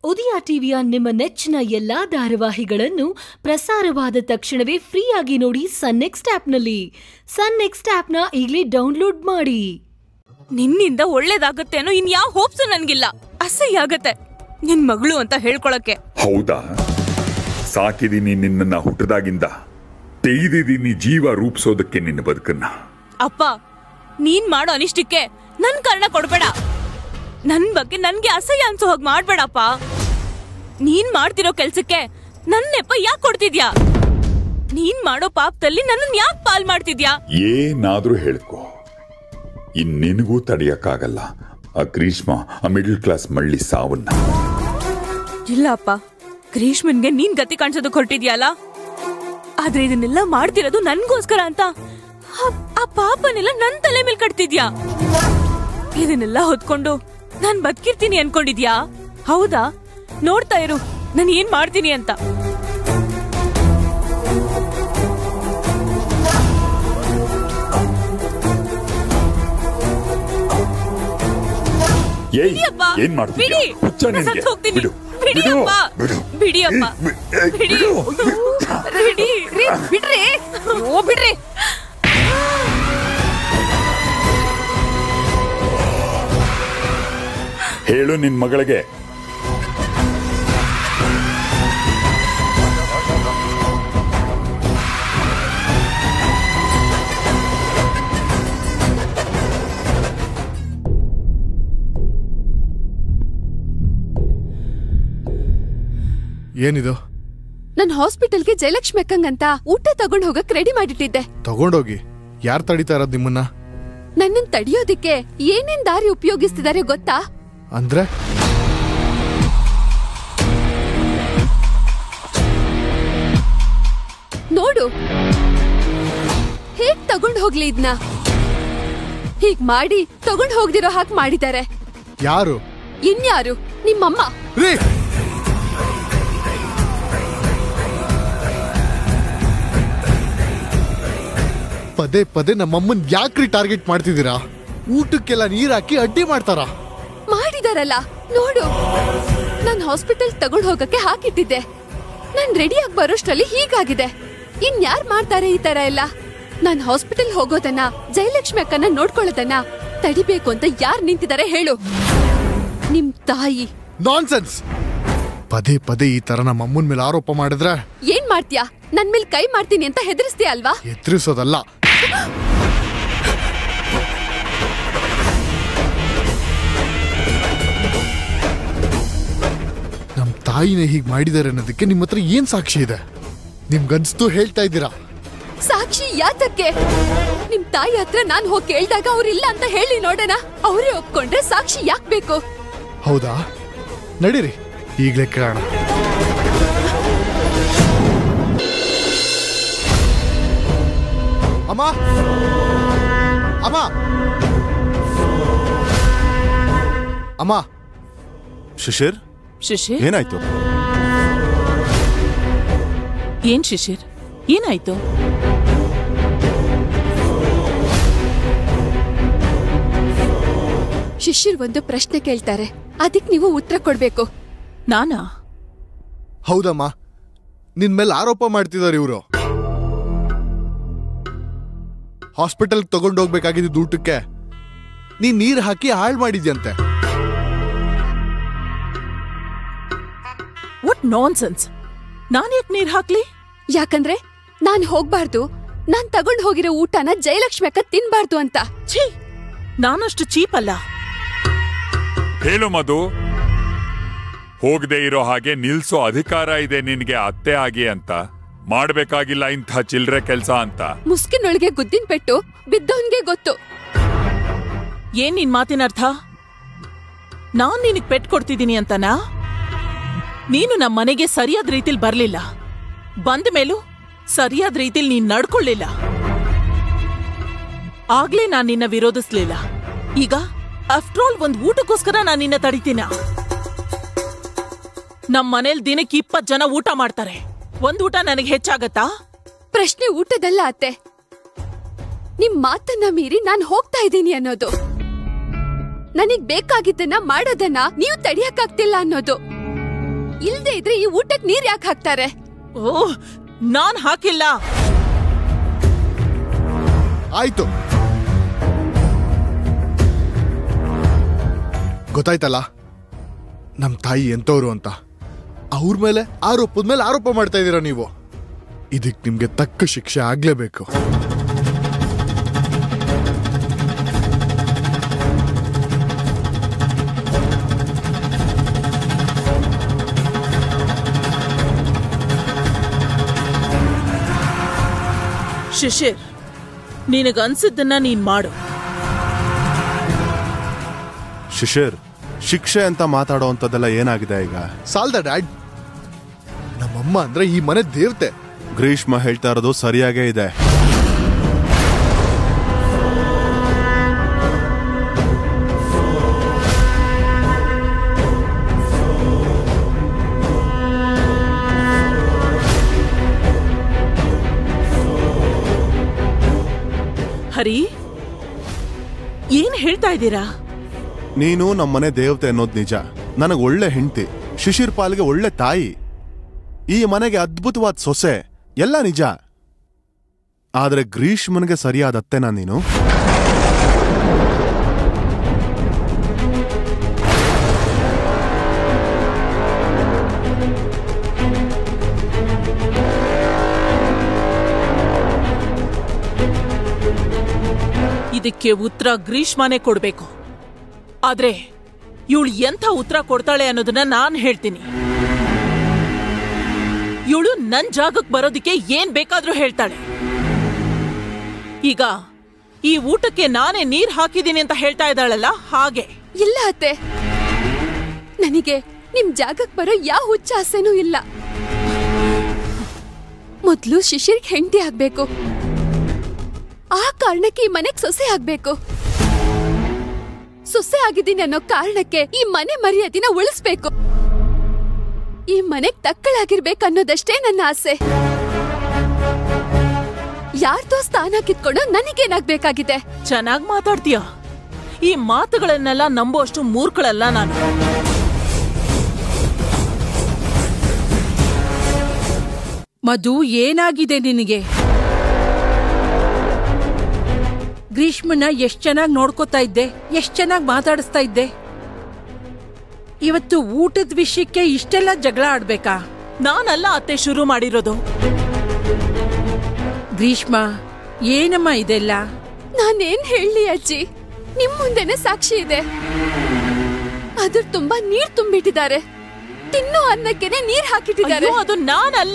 ಉದಯ ಟಿವಿಯ ನಿಮ್ಮ ನೆಚ್ಚಿನ ಎಲ್ಲಾ ಧಾರಾವಾಹಿಗಳನ್ನು ಪ್ರಸಾರವಾದ ತಕ್ಷಣವೇ ಫ್ರೀಯಾಗಿ ನೋಡಿ ಸನ್ ನೆಕ್ಸ್ಟ್ ಆಪ್ನಲ್ಲಿ ಸನ್ ನೆಕ್ಸ್ಟ್ ಆಪ್ನ ಈಗಲೇ ಡೌನ್ಲೋಡ್ ಮಾಡಿ ನಿನ್ನಿಂದ ಒಳ್ಳೇದಾಗತ್ತೆ ಅನ್ನೋ ಇನ್ಯಾವ ಹೋಪ್ಸು ನನ್ಗಿಲ್ಲ ಅಸಹ್ಯ ಆಗತ್ತೆ ನಿನ್ ಮಗಳು ಅಂತ ಹೇಳ್ಕೊಳಕ್ಕೆ ಹೌದಾ ಸಾಕಿದೀನಿ ನಿನ್ನನ್ನ ಹುಟ್ಟದಾಗಿಂದ ತೆಗೆದಿದ್ದೀನಿ ಜೀವ ರೂಪಿಸೋದಕ್ಕೆ ನಿನ್ನ ಬದುಕನ್ನ ಅಪ್ಪ ನೀನ್ ಮಾಡೋ ಅನಿಷ್ಟಕ್ಕೆ ನನ್ ಕಾರಣ ಕೊಡ್ಬೇಡ ನನ್ ಬಗ್ಗೆ ನನ್ಗೆ ಅಸಹ್ಯ ಅನ್ಸೋ ಹೋಗ್ ಮಾಡ್ಬೇಡಪ್ಪ ನೀನ್ ಮಾಡ್ತಿರೋ ಕೆಲ್ಸಕ್ಕೆ ನನ್ ನೆಪ ಯಾಕೆ ಕೊಡ್ತಿದ್ಯಾ ನೀನ್ ಮಾಡೋ ಪಾಪದಲ್ಲಿ ನನ್ನನ್ ಯಾಕೆ ಪಾಲ್ ಮಾಡ್ತಿದ್ಯಾ ಏನಾದ್ರೂ ಹೇಳ್ಕೊ ಇನ್ ನಿನಗೂ ತಡೆಯಕ್ಕಾಗಲ್ಲ ಆ ಗ್ರೀಷ್ಮ ಆ ಮಿಡಲ್ ಕ್ಲಾಸ್ ಮಳ್ಳಿ ಸಾವನ್ನ ಇಲ್ಲ ಅಪ್ಪ ಗ್ರೀಷ್ಮನ್ಗೆ ನೀನ್ ಗತಿ ಕಾಣಿಸೋದಕ್ಕೆ ಹೊರಟಿದ್ಯಲ್ಲ ಆದ್ರೆ ಇದನ್ನೆಲ್ಲ ಮಾಡ್ತಿರೋದು ನನ್ಗೋಸ್ಕರ ಅಂತ ಆ- ಆ ಪಾಪನೆಲ್ಲ ನನ್ ತಲೆ ಮೇಲೆ ಕಟ್ತಿದ್ಯಾ ಇದನ್ನೆಲ್ಲ ಹೊತ್ಕೊಂಡು ನಾನ್ ಬದುಕಿರ್ತೀನಿ ಅನ್ಕೊಂಡಿದ್ಯಾ ಹೌದಾ ನೋಡ್ತಾ ಇರು ನಾನು ಏನ್ ಮಾಡ್ತೀನಿ ಅಂತ ಏಯ್ ಬಿಡಿಯಪ್ಪ ಏನ್ ಮಾಡ್ತಿದ್ಯಾ ಬಿಡಿ ಹುಚ್ಚ ನಾನ್ ನಿನ್ಗೆ? ಸತ್ತು ಹೋಗ್ತೀನಿ ಬಿಡು ಬಿಡಿಯಪ್ಪ ಬಿಡು ಬಿಡಿಯಪ್ಪ ಏಯ್, ಏಯ್, ಬಿಡಿ ಬಿಡು. ಬಿಡಿ ಬಿಡ್ರಿ ಓ ಬಿಡ್ರಿ ಹೇಳು ನಿನ್ ಮಗಳಿಗೆ ಏನಿದು ನನ್ ಹಾಸ್ಪಿಟಲ್ಗೆ ಜಯಲಕ್ಷ್ಮಿ ಅಕ್ಕಂಗಂತ ಊಟ ತಗೊಂಡ್ ಹೋಗಕ್ ರೆಡಿ ಮಾಡಿಟ್ಟಿದ್ದೆ ತಗೊಂಡೋಗಿ ಯಾರು ತಡಿತಾ ಇರೋದು ನಿಮ್ಮನ್ನ ನನ್ನನ್ ತಡಿಯೋದಿಕ್ಕೆ ಏನೇನ್ ದಾರಿ ಉಪಯೋಗಿಸ್ತಿದ್ದಾರೆ ಗೊತ್ತಾ ಅಂದ್ರೆ ನೋಡು ಹೇಗ್ ತಗೊಂಡ್ ಹೋಗ್ಲಿ ಇದ್ನ ಹೀಗ್ ಮಾಡಿ ತಗೊಂಡ್ ಹೋಗ್ದಿರೋ ಹಾಗೆ ಮಾಡಿದ್ದಾರೆ ಯಾರು ಇನ್ಯಾರು ನಿಮ್ಮಮ್ಮ ರೀ ಪದೇ ಪದೇ ನಮ್ಮಮ್ಮನ್ ಯಾಕ್ರಿ ಟಾರ್ಗೆಟ್ ಮಾಡ್ತಿದ್ದೀರಾ ಊಟಕ್ಕೆಲ್ಲ ನೀರ್ ಹಾಕಿ ಅಡ್ಡಿ ಮಾಡ್ತಾರಾ ಮಾಡಿದಾರಲ್ಲ ನೋಡು ನಾನ್ ಹಾಸ್ಪಿಟಲ್ ತಗೊಂಡ್ ಹೋಗಕ್ಕೆ ಹಾಕಿಟ್ಟಿದ್ದೆ ನಾನ್ ರೆಡಿ ಆಗಿ ಬರೋಷ್ಟ್ರಲ್ಲಿ ಹೀಗಾಗಿದೆ ಇನ್ಯಾರ್ ಮಾಡ್ತಾರೆ ಈ ತರ ಎಲ್ಲ ನಾನ್ ಹಾಸ್ಪಿಟಲ್ ಹೋಗೋದನ್ನ ಜಯಲಕ್ಷ್ಮಿ ಅಕ್ಕನ ನೋಡ್ಕೊಳ್ಳೋದನ್ನ ತಡಿಬೇಕು ಅಂತ ಯಾರ್ ನಿಂತಿದ್ದಾರೆ ಹೇಳು ನಿಮ್ ತಾಯಿ ನಾನ್ಸೆನ್ಸ್ ಪದೇ ಪದೇ ಈ ತರ ನಮ್ಮ ಅಮ್ಮನ್ ಮೇಲೆ ಆರೋಪ ಮಾಡಿದ್ರೆ ಏನ್ ಮಾಡ್ತೀಯಾ ನನ್ ಮೇಲ್ ಕೈ ಮಾಡ್ತೀನಿ ಅಂತ ಹೆದರ್ಸ್ತೀಯ ಅಲ್ವಾ ಎದುರಿಸೋದಲ್ಲ ನಮ್ ತಾಯಿನೇ ಹೀಗ್ ಮಾಡಿದಾರೆ ಅನ್ನೋದಕ್ಕೆ ನಿಮ್ ಹತ್ರ ಏನ್ ಸಾಕ್ಷಿ ಇದೆ ನಿಮ್ಗನ್ಸ್ತು ಹೇಳ್ತಾ ಇದ್ದೀರಾ ಸಾಕ್ಷಿ ಯಾತಕ್ಕೆ ನಿಮ್ ತಾಯಿ ಹತ್ರ ನಾನ್ ಹೋಗಿ ಕೇಳ್ದಾಗ ಅವ್ರಿಲ್ಲ ಅಂತ ಹೇಳಿ ನೋಡೋಣ ಅವರೇ ಒಪ್ಕೊಂಡ್ರೆ ಸಾಕ್ಷಿ ಯಾಕ್ ಬೇಕು ಹೌದಾ ನಡೀರಿ ಈಗ್ಲೇ ಕೇಳೋಣ ಅಮ್ಮ ಅಮ್ಮ ಅಮ್ಮ ಶಿಶಿರ್ ಶಿಶಿರ್ ಏನಾಯ್ತು ಏನ್ ಶಿಶಿರ್ ಏನಾಯ್ತು ಶಿಷ್ಯರ್ ಒಂದು ಪ್ರಶ್ನೆ ಕೇಳ್ತಾರೆ ಅದಕ್ ನೀವು ಉತ್ತರ ಕೊಡ್ಬೇಕು ನಾನಾ ಹೌದಮ್ಮ ನಿನ್ ಮೇಲೆ ಆರೋಪ ಮಾಡ್ತಿದ್ದಾರೆ ಇವರು ಹಾಸ್ಪಿಟಲ್ ತಗೊಂಡೋಗ್ಬೇಕಾಗಿದ್ದು ಊಟಕ್ಕೆ ನೀನ್ ನೀರ್ ಹಾಕಿ ಹಾಳ್ ಮಾಡಿದ್ಯಂತೆ ವಾಟ್ ನಾನ್ ಸೆನ್ಸ್ ನಾನ್ ಯಾಕೆ ನೀರ್ ಹಾಕ್ಲಿ ಯಾಕಂದ್ರೆ ನಾನ್ ಹೋಗ್ಬಾರ್ದು ನಾನ್ ತಗೊಂಡ್ ಹೋಗಿರೋ ಊಟನ ಜಯಲಕ್ಷ್ಮಿ ಅಕ್ಕ ತಿನ್ಬಾರ್ದು ಅಂತ ಛೀ ನಾನಷ್ಟು ಚೀಪ್ ಅಲ್ಲ ಹೇಳು ಮಧು ಹೋಗದೆ ಇರೋ ಹಾಗೆ ನಿಲ್ಸೋ ಅಧಿಕಾರ ಇದೆ ನಿನ್ಗೆ ಅತ್ತೆ ಆಗಿ ಅಂತ ಮಾಡ್ಬೇಕಾಗಿಲ್ಲ ಇಂಥ ಚಿಲ್ರೆ ಕೆಲ್ಸ ಅಂತ ಮುಸ್ಕಿನೊಳಗೆ ಗುದ್ದಿನ ಪೆಟ್ಟು ಬಿದ್ದವನ್ಗೆ ಗೊತ್ತು ಏನ್ ನಿನ್ ಮಾತಿನ ಅರ್ಥ ನಾನ್ ನಿನಗ್ ಪೆಟ್ ಕೊಡ್ತಿದ್ದೀನಿ ಅಂತನಾ ನೀನು ನಮ್ಮ ಮನೆಗೆ ಸರಿಯಾದ ರೀತಿಲ್ ಬರ್ಲಿಲ್ಲ ಬಂದ ಮೇಲೂ ಸರಿಯಾದ ರೀತಿಲ್ ನೀನ್ ನಡ್ಕೊಳ್ಳಿಲ್ಲ ಆಗ್ಲೇ ನಾನ್ ನಿನ್ನ ವಿರೋಧಿಸ್ಲಿಲ್ಲ ಈಗ ಆಫ್ಟರ್ ಆಲ್ ಒಂದ್ ಊಟಕ್ಕೋಸ್ಕರ ನಾನ್ ನಿನ್ನ ತಡಿತೀನ ನಮ್ ಮನೇಲಿ ದಿನಕ್ಕೆ ಇಪ್ಪತ್ ಜನ ಊಟ ಮಾಡ್ತಾರೆ ಒಂದ್ ಊಟ ನನಗೆ ಹೆಚ್ಚಾಗತ್ತಾ ಪ್ರಶ್ನೆ ಊಟದಲ್ಲ ಅತ್ತೆ ನಿಮ್ ಮಾತನ್ನ ಮೀರಿ ನಾನ್ ಹೋಗ್ತಾ ಇದ್ದೀನಿ ಅನ್ನೋದು ನನಗ್ ಬೇಕಾಗಿದ್ದನ್ನ ಮಾಡೋದನ್ನ ನೀವು ತಡಿಯಕ್ಕಾಗ್ತಿಲ್ಲ ಅನ್ನೋದು ಇಲ್ದೇ ಇದ್ರೆ ಈ ಊಟಕ್ ನೀರ್ ಯಾಕೆ ಹಾಕ್ತಾರೆ ಓ ನಾನ್ ಹಾಕಿಲ್ಲ ಆಯ್ತು ಗೊತ್ತಾಯ್ತಲ್ಲ ನಮ್ ತಾಯಿ ಎಂತವ್ರು ಅಂತ ಅವ್ರ ಮೇಲೆ ಆರೋಪದ ಮೇಲೆ ಆರೋಪ ಮಾಡ್ತಾ ಇದ್ದೀರಾ ನೀವು ಇದಕ್ ನಿಮ್ಗೆ ತಕ್ಕ ಶಿಕ್ಷೆ ಆಗ್ಲೇಬೇಕು ಶಿಶಿರ್ ನಿನಗನ್ಸಿದ್ದನ್ನ ನೀನ್ ಮಾಡು ಶಿಶಿರ್ ಶಿಕ್ಷೆ ಅಂತ ಮಾತಾಡೋ ಅಂಥದ್ದೆಲ್ಲ ಏನಾಗಿದೆ ಈಗ ಸಾಲ್ದ ಡ್ಯಾಡ್ ನಮ್ಮಮ್ಮ ಅಂದ್ರೆ ಈ ಮನೆ ದೇವತೆ ಗ್ರೀಷ್ಮ ಹೇಳ್ತಾ ಇರೋದು ಸರಿಯಾಗೇ ಇದೆ ಹರಿ ಏನ್ ಹೇಳ್ತಾ ಇದ್ದೀರಾ ನೀನು ನಮ್ಮನೆ ದೇವತೆ ಅನ್ನೋದು ನಿಜ ನನಗೆ ಒಳ್ಳೆ ಹೆಂಡತಿ ಶಿಶಿರ್ ಪಾಲ್ಗೆ ಒಳ್ಳೆ ತಾಯಿ ಈ ಮನೆಗೆ ಅದ್ಭುತವಾದ ಸೊಸೆ ಎಲ್ಲ ನಿಜ ಆದ್ರೆ ಗ್ರೀಷ್ಮನ್ಗೆ ಸರಿಯಾದ ಅತ್ತೆನಾ ನೀನು ಇದಕ್ಕೆ ಉತ್ತರ ಗ್ರೀಷ್ಮನೇ ಕೊಡ್ಬೇಕು ಆದ್ರೆ ಇವಳು ಎಂಥ ಉತ್ತರ ಕೊಡ್ತಾಳೆ ಅನ್ನೋದನ್ನ ನಾನ್ ಹೇಳ್ತೀನಿ ಇವಳು ನನ್ ಜಾಗಕ್ಕೆ ಬರೋದಕ್ಕೆ ಏನ್ ಬೇಕಾದ್ರೂ ಹೇಳ್ತಾಳೆ ಈಗ ಈ ಊಟಕ್ಕೆ ನಾನೇ ನೀರ್ ಹಾಕಿದ್ದೀನಿ ಅಂತ ಹೇಳ್ತಾ ಇದ್ದಾಳಲ್ಲ ಹಾಗೆ ಇಲ್ಲ ಅತ್ತೆ ನನಗೆ ನಿಮ್ ಜಾಗಕ್ ಬರೋ ಯಾವ ಹುಚ್ಚ ಆಸೆನೂ ಇಲ್ಲ ಮೊದ್ಲು ಶಿಶಿರ್ಗ್ ಹೆಂಡತಿ ಆಗ್ಬೇಕು ಆ ಕಾರಣಕ್ಕೆ ಈ ಮನೆಗ್ ಸೊಸೆ ಆಗ್ಬೇಕು ಸೊಸೆ ಆಗಿದ್ದೀನಿ ಅನ್ನೋ ಕಾರಣಕ್ಕೆ ಈ ಮನೆ ಮರ್ಯಾದಿನ ಉಳಿಸ್ಬೇಕು ಈ ಮನೆಗ್ ತಕ್ಕಳಾಗಿರ್ಬೇಕು ಅನ್ನೋದಷ್ಟೇ ನನ್ನ ಆಸೆ ಯಾರ್ದೋ ಸ್ಥಾನ ಕಿತ್ಕೊಂಡು ನನಗೇನಾಗ್ಬೇಕಾಗಿದೆ ಚೆನ್ನಾಗ್ ಮಾತಾಡ್ತೀಯ ಈ ಮಾತುಗಳನ್ನೆಲ್ಲ ನಂಬುವಷ್ಟು ಮೂರ್ಖಳಲ್ಲ ನಾನು ಮಧು ಏನಾಗಿದೆ ನಿನಗೆ ಗ್ರೀಷ್ಮನ ಎಷ್ಟ್ ಚೆನ್ನಾಗಿ ನೋಡ್ಕೋತಾ ಇದ್ದೆ ಎಷ್ಟ್ ಚೆನ್ನಾಗಿ ಮಾತಾಡಿಸ್ತಾ ಇದ್ದೆ ಇವತ್ತು ಊಟದ ವಿಷಯಕ್ಕೆ ಇಷ್ಟೆಲ್ಲ ಜಗಳ ಆಡ್ಬೇಕಾ ನಾನಲ್ಲ ಅತ್ತೆ ಶುರು ಮಾಡಿರೋದು ಗ್ರೀಷ್ಮ ಏನಮ್ಮ ಇದೆಲ್ಲ ನಾನೇನ್ ಹೇಳಿ ಅಜ್ಜಿ ನಿಮ್ ಮುಂದೆನೆ ಸಾಕ್ಷಿ ಇದೆ ಅದ್ರ ತುಂಬಾ ನೀರ್ ತುಂಬಿಟ್ಟಿದ್ದಾರೆ ತಿನ್ನೋ ಅನ್ನಕ್ಕೆನೆ ನೀರ್ ಹಾಕಿಟ್ಟಿದ್ದಾರೆ ಅಯ್ಯೋ, ಅದು ನಾನಲ್ಲ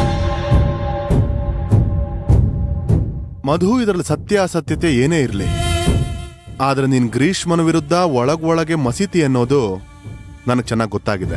ಮಧು ಇದರಲ್ಲಿ ಸತ್ಯಾಸತ್ಯತೆ ಏನೇ ಇರಲಿ ಆದ್ರೆ ನೀನ್ ಗ್ರೀಷ್ಮನ ವಿರುದ್ಧ ಒಳಗ್ ಒಳಗೆ ಮಸೀತಿ ಅನ್ನೋದು ನನಗೆ ಚೆನ್ನಾಗಿ ಗೊತ್ತಾಗಿದೆ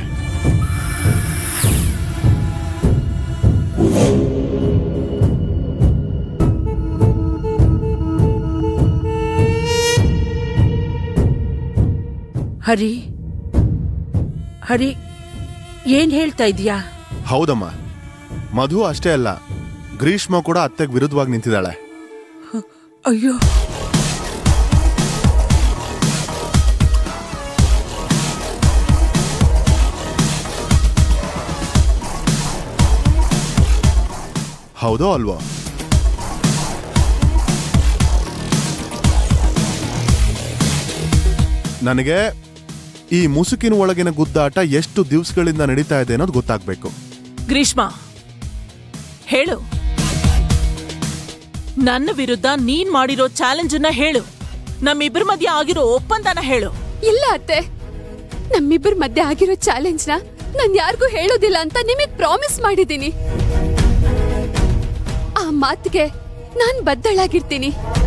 ಹರಿ ಹರಿ ಏನ್ ಹೇಳ್ತಾ ಇದೀಯಾ ಹೌದಮ್ಮ ಮಧು ಅಷ್ಟೇ ಅಲ್ಲ ಗ್ರೀಷ್ಮ ಕೂಡ ಅತ್ತೆಗೆ ವಿರುದ್ಧವಾಗಿ ನಿಂತಿದ್ದಾಳೆ ಅಯ್ಯೋ ಹೌದೋ ಅಲ್ವೋ ನನಗೆ ಈ ಮುಸುಕಿನ ಒಳಗಿನ ಗುದ್ದಾಟ ಎಷ್ಟು ದಿವಸಗಳಿಂದ ನಡೀತಾ ಇದೆ ಅನ್ನೋದು ಗೊತ್ತಾಗ್ಬೇಕು ಗ್ರೀಷ್ಮ ಹೇಳು ನನ್ನ ವಿರುದ್ಧ ನೀನ್ ಮಾಡಿರೋ ಚಾಲೆಂಜ್ ಅನ್ನ ಹೇಳು ನಮ್ಮಿಬ್ಬರ ಮಧ್ಯೆ ಆಗಿರೋ ಒಪ್ಪಂದನ ಹೇಳು ಇಲ್ಲ ಅತ್ತೆ ನಮ್ಮಿಬ್ಬರ ಮಧ್ಯೆ ಆಗಿರೋ ಚಾಲೆಂಜ್ ನ ನಾನ್ ಯಾರಿಗೂ ಹೇಳೋದಿಲ್ಲ ಅಂತ ನಿಮಗ್ ಪ್ರಾಮಿಸ್ ಮಾಡಿದೀನಿ ಆ ಮಾತಿಗೆ ನಾನ್ ಬದ್ದಳಾಗಿರ್ತೀನಿ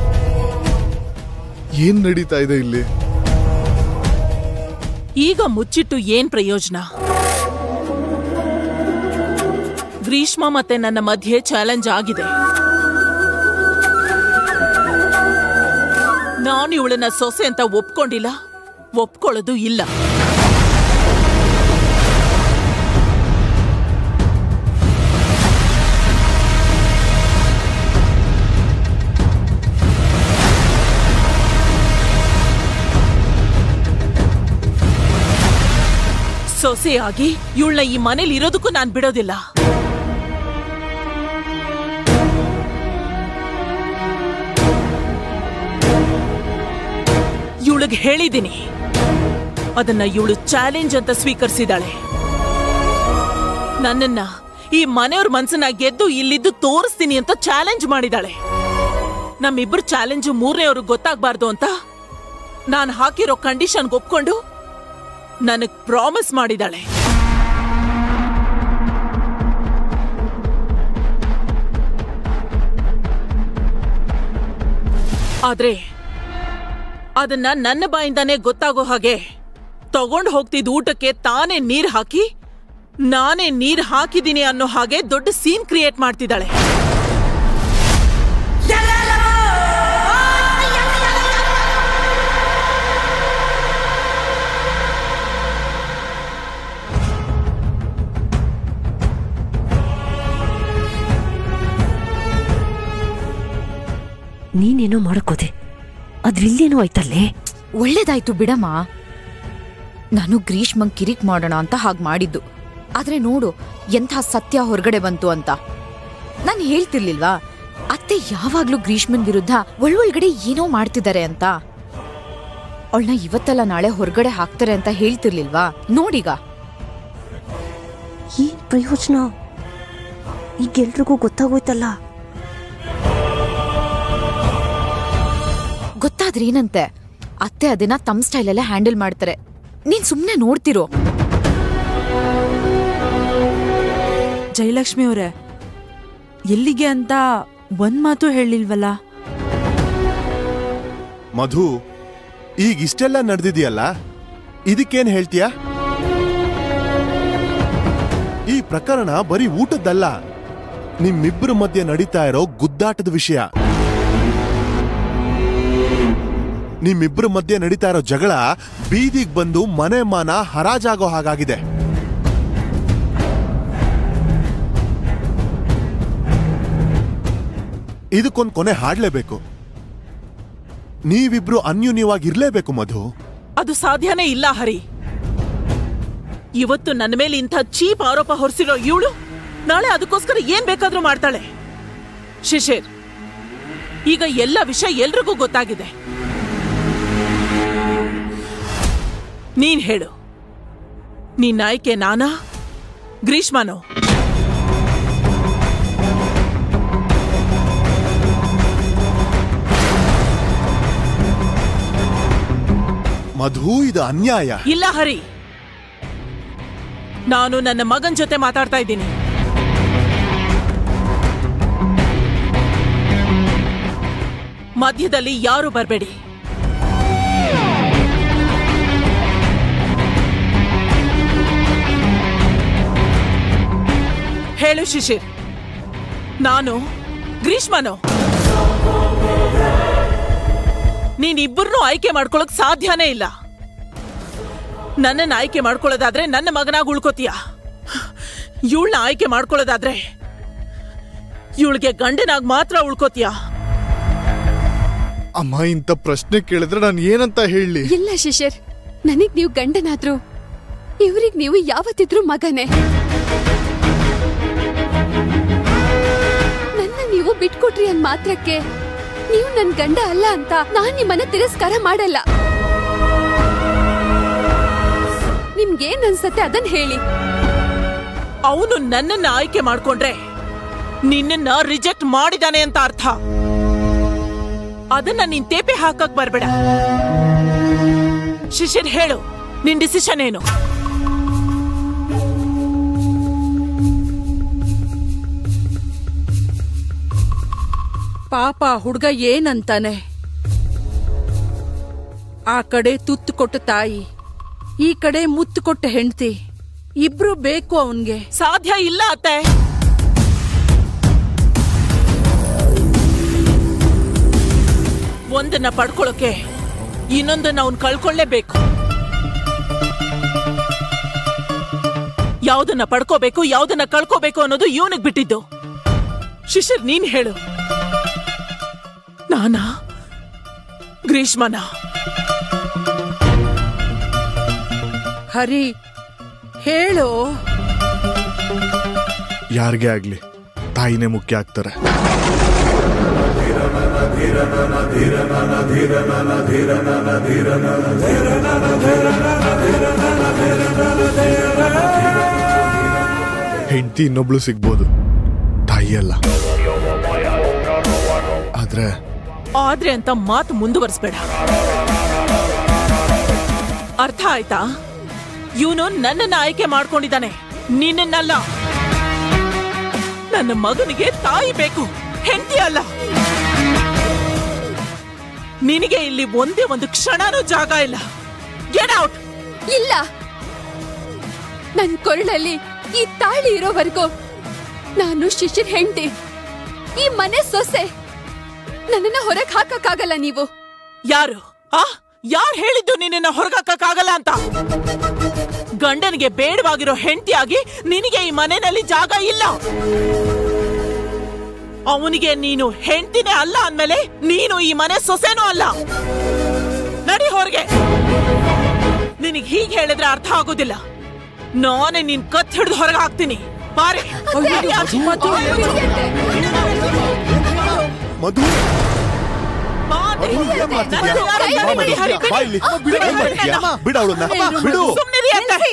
ಏನ್ ನಡೀತಾ ಇದೆ ಇಲ್ಲಿ ಈಗ ಮುಚ್ಚಿಟ್ಟು ಏನ್ ಪ್ರಯೋಜನ ಗ್ರೀಷ್ಮ ಮತ್ತೆ ನನ್ನ ಮಧ್ಯೆ ಚಾಲೆಂಜ್ ಆಗಿದೆ ನಾನು ಇವಳನ್ನ ಸೊಸೆ ಅಂತ ಒಪ್ಕೊಂಡಿಲ್ಲ ಒಪ್ಕೊಳ್ಳೋದು ಇಲ್ಲ ಸೊಸೆಯಾಗಿ ಇವಳನ್ನ ಈ ಮನೇಲಿ ಇರೋದಕ್ಕೂ ನಾನ್ ಬಿಡೋದಿಲ್ಲ ಇವಳಿಗೆ ಹೇಳಿದ್ದೀನಿ ಅದನ್ನ ಇವಳು ಚಾಲೆಂಜ್ ಅಂತ ಸ್ವೀಕರಿಸಿದಾಳೆ ನನ್ನನ್ನ ಈ ಮನೆಯವ್ರ ಮನ್ಸನ್ನ ಗೆದ್ದು ಇಲ್ಲಿದ್ದು ತೋರಿಸ್ತೀನಿ ಅಂತ ಚಾಲೆಂಜ್ ಮಾಡಿದಾಳೆ ನಮ್ಮಿಬ್ರು ಚಾಲೆಂಜ್ ಮೂರನೇವ್ರಿಗೆ ಗೊತ್ತಾಗ್ಬಾರ್ದು ಅಂತ ನಾನು ಹಾಕಿರೋ ಕಂಡೀಷನ್ ಒಪ್ಕೊಂಡು ನನಗ್ ಪ್ರಾಮಿಸ್ ಮಾಡಿದಾಳೆ ಆದ್ರೆ ಅದನ್ನ ನನ್ನ ಬಾಯಿಂದಾನೇ ಗೊತ್ತಾಗೋ ಹಾಗೆ ತಗೊಂಡ್ ಹೋಗ್ತಿದ್ ಊಟಕ್ಕೆ ತಾನೇ ನೀರ್ ಹಾಕಿ ನಾನೇ ನೀರ್ ಹಾಕಿದೀನಿ ಅನ್ನೋ ಹಾಗೆ ದೊಡ್ಡ ಸೀನ್ ಕ್ರಿಯೇಟ್ ಮಾಡ್ತಿದ್ದಾಳೆ ನೀನೇನೋ ಮಾಡಕೋದೆ ಅದ್ರಿಲ್ಲೇನೋ ಆಯ್ತಲ್ಲೇ ಒಳ್ಳೇದಾಯ್ತು ಬಿಡಮ್ಮ ನಾನು ಗ್ರೀಷ್ಮಂಗ್ ಕಿರಿಕ್ ಮಾಡೋಣ ಅಂತ ಹಾಗ್ ಮಾಡಿದ್ದು ಆದ್ರೆ ನೋಡು ಎಂಥ ಸತ್ಯ ಹೊರಗಡೆ ಬಂತು ಅಂತ ನಾನು ಹೇಳ್ತಿರ್ಲಿಲ್ವಾ ಅತ್ತೆ ಯಾವಾಗ್ಲೂ ಗ್ರೀಷ್ಮನ್ ವಿರುದ್ಧ ಒಳ್ಳೊಳ್ಗಡೆ ಏನೋ ಮಾಡ್ತಿದ್ದಾರೆ ಅಂತ ಅವಳನ್ನ ಇವತ್ತಲ್ಲ ನಾಳೆ ಹೊರಗಡೆ ಹಾಕ್ತಾರೆ ಅಂತ ಹೇಳ್ತಿರ್ಲಿಲ್ವಾ ನೋಡೀಗ ಏನ್ ಪ್ರಯೋಜನ ಈಗ ಎಲ್ರಿಗೂ ಗೊತ್ತಾಗೋಯ್ತಲ್ಲ ಗೊತ್ತಾದ್ರೇನಂತೆ ಅತ್ತೆ ಅದನ್ನ ತಮ್ಮ ಸ್ಟೈಲಲ್ಲೇ ಹ್ಯಾಂಡಲ್ ಮಾಡ್ತಾರೆ ನೀನ್ ಸುಮ್ನೆ ನೋಡ್ತಿರೋ ಜಯಲಕ್ಷ್ಮಿ ಅವರೇ ಎಲ್ಲಿಗೆ ಅಂತ ಒಂದ್ ಮಾತು ಹೇಳಿಲ್ವಲ್ಲ ಮಧು ಈಗ ಇಷ್ಟೆಲ್ಲ ನಡೆದಿದೆಯಲ್ಲ ಇದಕ್ಕೇನ್ ಹೇಳ್ತೀಯ ಈ ಪ್ರಕರಣ ಬರೀ ಊಟದ್ದಲ್ಲ ನಿಮ್ಮಿಬ್ಬರ ಮಧ್ಯೆ ನಡೀತಾ ಇರೋ ಗುದ್ದಾಟದ ವಿಷಯ ನಿಮ್ಮಿಬ್ಬರ ಮಧ್ಯೆ ನಡೀತಾ ಇರೋ ಜಗಳ ಬೀದಿಗ್ ಬಂದು ಮನೆ ಮಾನ ಹರಾಜಾಗೋ ಹಾಗಾಗಿದೆ ಇದಕ್ಕೊಂದ್ ಕೊನೆ ಹಾಡ್ಲೇಬೇಕು ನೀವಿಬ್ರು ಅನ್ಯೂನ್ಯವಾಗಿ ಇರ್ಲೇಬೇಕು ಮಧು ಅದು ಸಾಧ್ಯನೇ ಇಲ್ಲ ಹರಿ ಇವತ್ತು ನನ್ನ ಮೇಲೆ ಇಂಥ ಚೀಪ್ ಆರೋಪ ಹೊರಿಸಿರೋ ಇವಳು ನಾಳೆ ಅದಕ್ಕೋಸ್ಕರ ಏನ್ ಬೇಕಾದ್ರೂ ಮಾಡ್ತಾಳೆ ಶಿಶಿರ್ ಈಗ ಎಲ್ಲ ವಿಷಯ ಎಲ್ರಿಗೂ ಗೊತ್ತಾಗಿದೆ ನೀನ್ ಹೇಳು ನೀನ್ ಆಯ್ಕೆ ನಾನಾ ಗ್ರೀಷ್ಮನೋ ಮಧು ಇದು ಅನ್ಯಾಯ ಇಲ್ಲ ಹರಿ ನಾನು ನನ್ನ ಮಗನ್ ಜೊತೆ ಮಾತಾಡ್ತಾ ಇದ್ದೀನಿ ಮಧ್ಯದಲ್ಲಿ ಯಾರು ಬರಬೇಡಿ ಹೇಳು ಶಿಶಿರ್ ನಾನು ಗ್ರೀಷ್ಮನೋ ನೀನಿಬ್ಬರನ್ನೂ ಆಯ್ಕೆ ಮಾಡ್ಕೊಳಕ್ ಸಾಧ್ಯನೇ ಇಲ್ಲ ನನ್ನನ್ನ ಆಯ್ಕೆ ಮಾಡ್ಕೊಳ್ಳೋದಾದ್ರೆ ನನ್ನ ಮಗನಾಗ ಉಳ್ಕೋತೀಯ ಇವಳನ್ನ ಆಯ್ಕೆ ಮಾಡ್ಕೊಳ್ಳೋದಾದ್ರೆ ಇವಳಿಗೆ ಗಂಡನಾಗ್ ಮಾತ್ರ ಉಳ್ಕೋತೀಯ ಅಮ್ಮ ಇಂಥ ಪ್ರಶ್ನೆ ಕೇಳಿದ್ರೆ ನಾನು ಏನಂತ ಹೇಳಲಿ ಇಲ್ಲ ಶಿಶಿರ್ ನನಗ್ ನೀವು ಗಂಡನಾದ್ರು ಇವ್ರಿಗ್ ನೀವು ಯಾವತ್ತಿದ್ರು ಮಗನೇ ನನ್ನ ನೀವು ಬಿಟ್ಕೊಟ್ರಿ ಅಂದ್ ಮಾತ್ರಕ್ಕೆ ನೀವು ನನ್ ಗಂಡ ಅಲ್ಲ ಅಂತ ನಾನ್ ನಿಮ್ಮನ್ನ ತಿರಸ್ಕಾರ ಮಾಡಲ್ಲ ನಿಮ್ಗೇನ್ ಅನ್ಸತ್ತೆ ಅದನ್ ಹೇಳಿ ಅವನು ನನ್ನನ್ನ ಆಯ್ಕೆ ಮಾಡ್ಕೊಂಡ್ರೆ ನಿನ್ನನ್ನ ರಿಜೆಕ್ಟ್ ಮಾಡಿದಾನೆ ಅಂತ ಅರ್ಥ ಅದನ್ನ ನೀನ್ ತೇಪೆ ಹಾಕಕ್ ಬರ್ಬೇಡ ಶಿಶಿರ್ ಹೇಳು ನಿನ್ ಡಿಸಿಷನ್ ಏನು ಪಾಪ ಹುಡ್ಗ ಏನಂತಾನೆ ಆ ಕಡೆ ತುತ್ತು ಕೊಟ್ಟ ತಾಯಿ ಈ ಕಡೆ ಮುತ್ತು ಕೊಟ್ಟ ಹೆಂಡತಿ ಇಬ್ರು ಬೇಕು ಅವನ್ಗೆ ಸಾಧ್ಯ ಇಲ್ಲ ಅತ್ತೆ ಒಂದನ್ನ ಪಡ್ಕೊಳ್ಳೋಕೆ ಇನ್ನೊಂದನ್ನ ಅವ್ನ್ ಕಳ್ಕೊಳ್ಳೇಬೇಕು ಯಾವ್ದನ್ನ ಪಡ್ಕೋಬೇಕು ಯಾವ್ದನ್ನ ಕಳ್ಕೋಬೇಕು ಅನ್ನೋದು ಇವನಿಗೆ ಬಿಟ್ಟಿದ್ದು ಶಿಶಿರ್ ನೀನ್ ಹೇಳು ನಾನಾ ಗ್ರೀಷ್ಮನಾ ಹರಿ ಹೇಳು ಯಾರಿಗೇ ಆಗ್ಲಿ ತಾಯಿನೇ ಮುಖ್ಯ ಆಗ್ತಾರೆ ಹೆಂಡತಿ ಇನ್ನೊಬ್ಳು ಸಿಗ್ಬೋದು ತಾಯಿ ಅಲ್ಲ ಆದ್ರೆ ಆದ್ರೆ ಅಂತ ಮಾತು ಮುಂದುವರಿಸ್ಬೇಡ ಅರ್ಥ ಆಯ್ತಾ ಇವನು ನನ್ನನ್ನ ಆಯ್ಕೆ ಮಾಡ್ಕೊಂಡಿದ್ದಾನೆ ನಿನ್ನನ್ನಲ್ಲ ನನ್ನ ಮಗನಿಗೆ ತಾಯಿ ಬೇಕು ಹೆಂಡತಿ ಅಲ್ಲ ನಿನಗೆ ಇಲ್ಲಿ ಒಂದೇ ಒಂದು ಕ್ಷಣನೂ ಜಾಗ ಇಲ್ಲ ಗೆಟ್ ಔಟ್ ಇಲ್ಲ ನನ್ ಕೊರಳಲ್ಲಿ ಈ ತಾಳಿ ಇರೋವರೆಗೂ ನಾನು ಶಿಶಿರ್ ಹೆಂಡತಿ ಈ ಮನೆ ಸೊಸೆ ನನ್ನನ್ನ ಹೊರಗ್ ಹಾಕಕ್ಕಾಗಲ್ಲ ನೀವು ಯಾರು ಆ ಯಾರು ಹೇಳಿದ್ದು ನಿನ್ನ ಹೊರಗಾಕಕ್ಕಾಗಲ್ಲ ಅಂತ ಗಂಡನಿಗೆ ಬೇಡವಾಗಿರೋ ಹೆಂಡತಿಯಾಗಿ ನಿನಗೆ ಈ ಮನೆಯಲ್ಲಿ ಜಾಗ ಇಲ್ಲ ಅವನಿಗೆ ನೀನು ಹೆಂಡತಿನೇ ಅಲ್ಲ ಅಂದ್ಮೇಲೆ ನೀನು ಈ ಮನೆ ಸೊಸೆನೂ ಅಲ್ಲ ನಡಿ ಹೊರಗೆ ನಿನಗೆ ಹೀಗೆ ಹೇಳಿದ್ರೆ ಅರ್ಥ ಆಗೋದಿಲ್ಲ ನಾನೇ ನಿನ್ ಕತ್ ಹಿಡಿದು ಹೊರಗೆ ಹಾಕ್ತೀನಿ ಬಾರೆ ಮಧು, ಮಧು ಬಾರೆ. ಮಧು, ಏನ್ ಮಾಡ್ತಿದ್ಯಾ? ನನ್ನ ಯಾರೋ ಬಾ ಕೈ ಮಧು, ಹರಿ, ಬಾ ಇಲ್ಲಿ. ಬಿಡು, ಏನ್ ಮಾಡ್ತಿದ್ಯಾ? ನನ್ನ. ಬಿಡು ಅವಳನ್ನ ಬಿಡು ಸುಮ್ನಿರಿ ಅಂದೆ.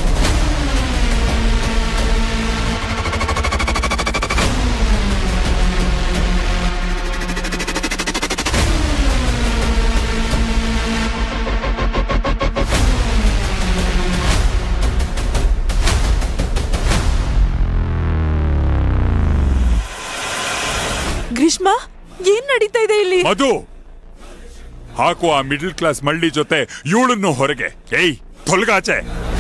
ಗ್ರೀಷ್ಮ ಏನ್ ನಡೀತಾ ಇದೆ ಇಲ್ಲಿ ಮಧು ಹಾಕು ಆ ಮಿಡಲ್ ಕ್ಲಾಸ್ ಮಳ್ಳಿ ಜೊತೆ ಇವಳನ್ನು ಹೊರಗೆ ಏಯ್ ತೊಲಗಾಚೆ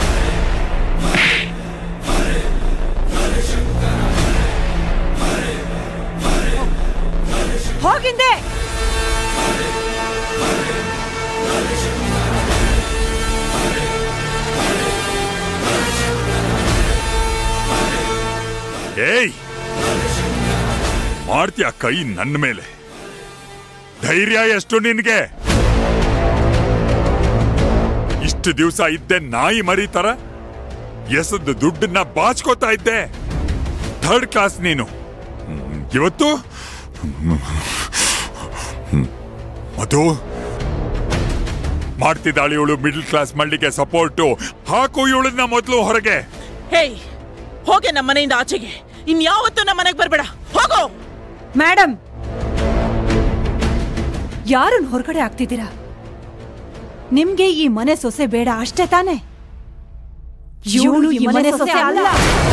ಹೋಗಿಂದೆ ಏಯ್ ಮಾಡ್ತೀಯ ಕೈ ನನ್ನ ಮೇಲೆ ಧೈರ್ಯ ಎಷ್ಟು ನಿನ್ಗೆ ಇಷ್ಟು ದಿವಸ ಇದ್ದೆ ನಾಯಿ ಮರಿ ತರ ಎಸದ ದುಡ್ಡನ್ನ ಬಾಚ್ಕೋತಾ ಇದ್ದೆ ಥರ್ಡ್ ಕ್ಲಾಸ್ ನೀನು ಹ್ಮ್, ಇವತ್ತು ಹ್ಮ್, ಮಧು ಮಾಡ್ತಿದ್ದಾಳೆ ಇವಳು ಮಿಡಲ್ ಕ್ಲಾಸ್ ಮಳ್ಳಿಗೆ ಸಪೋರ್ಟು ಹಾಕು ಇವಳನ್ನ ಮೊದಲು ಹೊರಗೆ ಹೇಯ್ ಹೋಗೆ ನಮ್ಮ ಮನೆಯಿಂದ ಆಚೆಗೆ ಇನ್ಯಾವತ್ತೂ ನಮ್ಮ ಮನೆಗೆ ಬರ್ಬೇಡ ಹೋಗೋ ಮೇಡಮ್ ಯಾರನ್ನ ಹೊರಗಡೆ ಆಗ್ತಿದ್ದೀರಾ ನಿಮ್ಗೆ ಈ ಮನೆ ಸೊಸೆ ಬೇಡ ಅಷ್ಟೇ ತಾನೆ ಇವಳು ಈ ಮನೆ ಸೊಸೆ ಅಲ್ಲ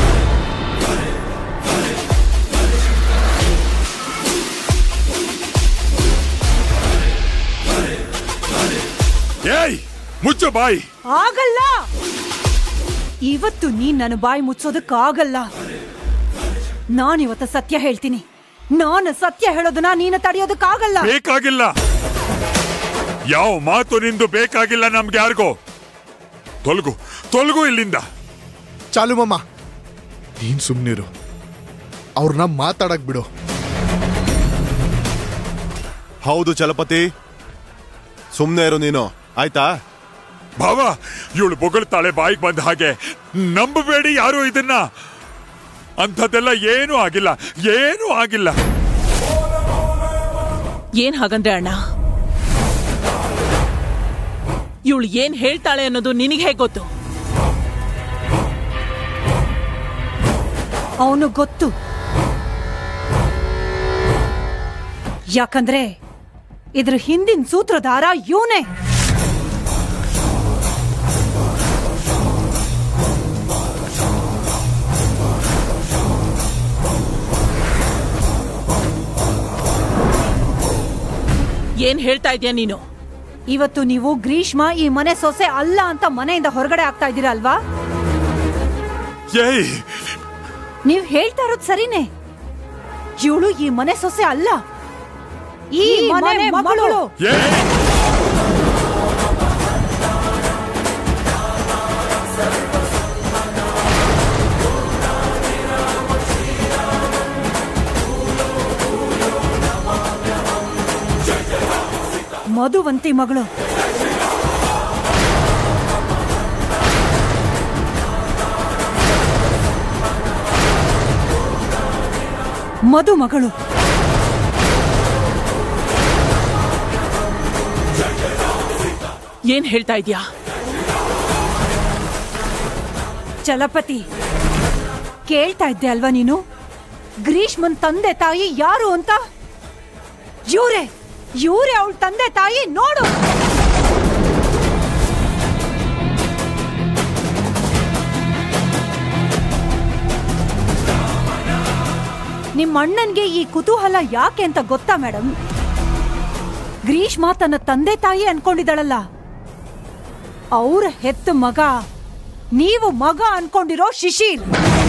ಏಯ್ ಮುಚ್ಚು ಬಾಯಿ ಆಗಲ್ಲ ಇವತ್ತು ನೀನ್ ನನ್ನ ಬಾಯಿ ಮುಚ್ಚೋದಕ್ಕಾಗಲ್ಲ ನಾನಿವತ್ತು ಸತ್ಯ ಹೇಳ್ತೀನಿ ನಾನು ಸತ್ಯ ಹೇಳೋದನ್ನ ನೀನು ತಡೆಯೋದಕ್ಕಾಗಲ್ಲ ಬೇಕಾಗಿಲ್ಲ ಯಾವ ಮಾತು ನಿಂದು ಬೇಕಾಗಿಲ್ಲ ನಮ್ಗೆ ಯಾರಿಗೋ ತೊಲಗು ತೊಲಗು ಇಲ್ಲಿಂದ ಚಾಲು ಮಮ್ಮ ನೀನ್ ಸುಮ್ನಿರು ಅವ್ರನ್ನ ಮಾತಾಡಕ್ ಬಿಡು ಹೌದು ಚಲಪತಿ ಸುಮ್ನೆ ಇರು ನೀನು ಆಯ್ತಾ ಭಾವ ಇವಳು ಬೊಗಳ್ತಾಳೆ ಬಾಯಿಗೆ ಬಂದ ಹಾಗೆ ನಂಬಬೇಡಿ ಯಾರು ಇದನ್ನ ಅಂಥದ್ದೆಲ್ಲ ಏನೂ ಆಗಿಲ್ಲ ಏನೂ ಆಗಿಲ್ಲ ಏನ್ ಹಾಗಂದ್ರೆ ಅಣ್ಣ ಇವಳು ಏನ್ ಹೇಳ್ತಾಳೆ ಅನ್ನೋದು ನಿನಗೆ ಹೇಗ್ ಗೊತ್ತು ಅವನು ಗೊತ್ತು ಯಾಕಂದ್ರೆ ಇದ್ರ ಹಿಂದಿನ ಸೂತ್ರಧಾರ ಇವನೇ ಏನ್ ಹೇಳ್ತಾ ಇದೀಯ ನೀನು ಇವತ್ತು ನೀವು ಗ್ರೀಷ್ಮ ಈ ಮನೆ ಸೊಸೆ ಅಲ್ಲ ಅಂತ ಮನೆಯಿಂದ ಹೊರಗಡೆ ಆಗ್ತಾ ಇದ್ದೀರಾ ಅಲ್ವಾ ಏಯ್ ನೀವ್ ಹೇಳ್ತಾ ಇರೋದ್ ಸರಿನೇ ಇವಳು ಈ ಮನೆ ಸೊಸೆ ಅಲ್ಲ ಈ ಮನೆ ಮಗಳು ಏಯ್ ಮಧುವಂತಿ ಮಗಳು ಮಧು ಮಗಳು ಏನ್ ಹೇಳ್ತಾ ಇದ್ಯಾ ಚಲಪತಿ ಕೇಳ್ತಾ ಇದ್ದೆ ಅಲ್ವಾ ನೀನು ಗ್ರೀಷ್ಮನ್ ತಂದೆ ತಾಯಿ ಯಾರು ಅಂತ ಇವ್ರೆ ಇವ್ರೆ ಅವಳ ತಂದೆ ತಾಯಿ ನೋಡು ನಿಮ್ಮ ಅಣ್ಣನ್ಗೆ ಈ ಕುತೂಹಲ ಯಾಕೆ ಅಂತ ಗೊತ್ತಾ ಮೇಡಮ್ ಗ್ರೀಷ್ಮ ತನ್ನ ತಂದೆ ತಾಯಿ ಅನ್ಕೊಂಡಿದ್ದಾಳಲ್ಲ ಅವ್ರ ಹೆತ್ತ ಮಗ ನೀವು ಮಗ ಅನ್ಕೊಂಡಿರೋ ಶಿಶಿರ್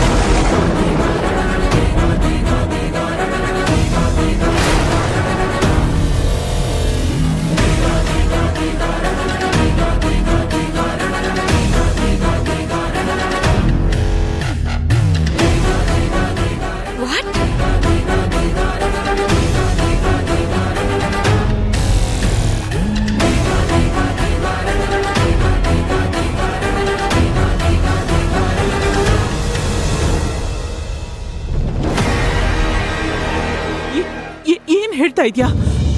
ಏ- ಏ- ಏನ್ ಹೇಳ್ತಾ ಇದ್ಯಾ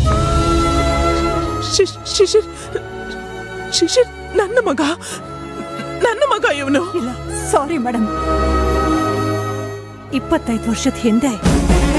ಶಿ- ಶಿಶಿರ್ ಶಿಶಿರ್ ನನ್ನ ಮಗ ನನ್ನ ಮಗ ಇವನು ಇಲ್ಲ ಸಾರಿ ಮೇಡಮ್ ಇಪ್ಪತ್ತೈದು ವರ್ಷದ ಹಿಂದೆ